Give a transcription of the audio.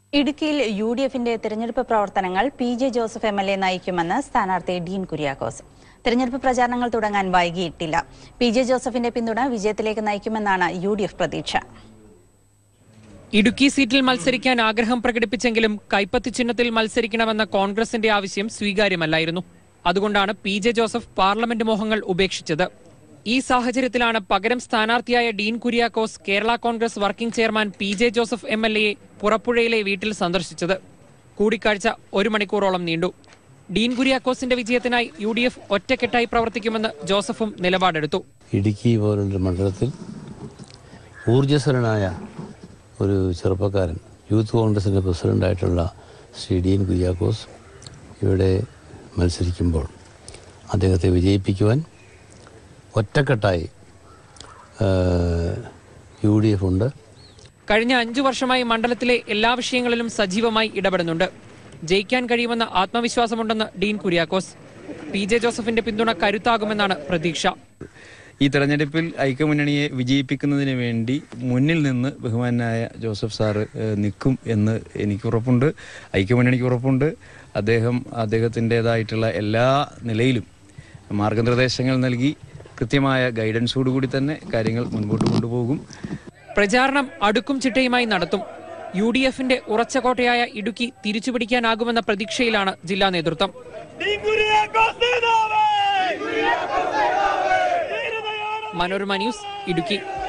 ഇടുക്കിയിൽ U D എഫിന്റെ തെരഞ്ഞെടുപ്പ് പ്രവർത്തനങ്ങൾ P J Joseph M L A നയിക്കുമെന്ന് സ്ഥാനാർത്ഥി ഡീൻ കുര്യാക്കോസ് തെരഞ്ഞെടുപ്പ് പ്രചാരണങ്ങൾ തുടങ്ങാൻ വൈകിയിട്ടില്ല പി ജെ ജോസഫിന്റെ പിന്തുണ വിജയത്തിലേക്ക് നയിക്കുമെന്നാണ് യു ഡി എഫ് പ്രതീക്ഷ ഇടുക്കി സീറ്റിൽ മത്സരിക്കാൻ ആഗ്രഹം പ്രകടിപ്പിച്ചെങ്കിലും കൈപ്പത്തി ചിഹ്നത്തിൽ മത്സരിക്കണമെന്ന കോൺഗ്രസിന്റെ ആവശ്യം സ്വീകാര്യമല്ലായിരുന്നു അതുകൊണ്ടാണ് പി ജെ ജോസഫ് പാർലമെന്റ് മോഹങ്ങൾ ഉപേക്ഷിച്ചത് ഈ സാഹചര്യത്തിലാണ് പകരം സ്ഥാനാർത്ഥിയായ Dean Kuriakose Kerala Congress working chairman P J Joseph M L എയെ പുറപ്പുഴയിലെ വീട്ടിൽ സന്ദർശിച്ചത് കൂടിക്കാഴ്ച ഒരു മണിക്കൂറോളം നീണ്ടു ഡീൻ കുര്യാക്കോസിന്റെ വിജയത്തിനായി യു ഡി എഫ് ഒറ്റക്കെട്ടായി പ്രവർത്തിക്കുമെന്ന് ജോസഫും നിലപാടെടുത്തു ഇടുക്കി പോലുള്ളൊരു മണ്ഡലത്തിൽ ഊർജ്ജസ്വലനായ ഒരു ചെറുപ്പക്കാരൻ യൂത്ത് കോൺഗ്രസിൻ്റെ പ്രസിഡൻ്റായിട്ടുള്ള ശ്രീ ഡീൻ കുര്യാക്കോസ് ഇവിടെ മത്സരിക്കുമ്പോൾ അദ്ദേഹത്തെ വിജയിപ്പിക്കുവാൻ ഒറ്റക്കെട്ടായി യു ഡി എഫ് ഉണ്ട് കഴിഞ്ഞ അഞ്ചു വർഷമായി മണ്ഡലത്തിലെ എല്ലാ വിഷയങ്ങളിലും സജീവമായി ഇടപെടുന്നുണ്ട് ജയിക്കാൻ കഴിയുമെന്ന ആത്മവിശ്വാസമുണ്ടെന്ന് ഡീൻ കുര്യാക്കോസ് പി ജെ ജോസഫിന്റെ പിന്തുണ കരുത്താകുമെന്നാണ് പ്രതീക്ഷ ഈ തെരഞ്ഞെടുപ്പിൽ ഐക്യമുന്നണിയെ വിജയിപ്പിക്കുന്നതിന് വേണ്ടി മുന്നിൽ നിന്ന് ബഹുമാനായ ജോസഫ് സാറ് ഏഹ്, നിൽക്കും എന്ന് എനിക്ക് ഉറപ്പുണ്ട് ഐക്യമുന്നണിക്ക് ഉറപ്പുണ്ട് അദ്ദേഹം അദ്ദേഹത്തിൻ്റെതായിട്ടുള്ള എല്ലാ നിലയിലും മാർഗനിർദ്ദേശങ്ങൾ നൽകി കൃത്യമായ ഗൈഡൻസോടുകൂടി തന്നെ കാര്യങ്ങൾ മുൻപോട്ട് കൊണ്ടുപോകും പ്രചാരണം അടുക്കും ചിട്ടയുമായി നടത്തും യു ഡി എഫിന്റെ ഉറച്ച കോട്ടയായ ഇടുക്കി തിരിച്ചുപിടിക്കാനാകുമെന്ന പ്രതീക്ഷയിലാണ് ജില്ലാ നേതൃത്വം മനോരമ ന്യൂസ് ഇടുക്കി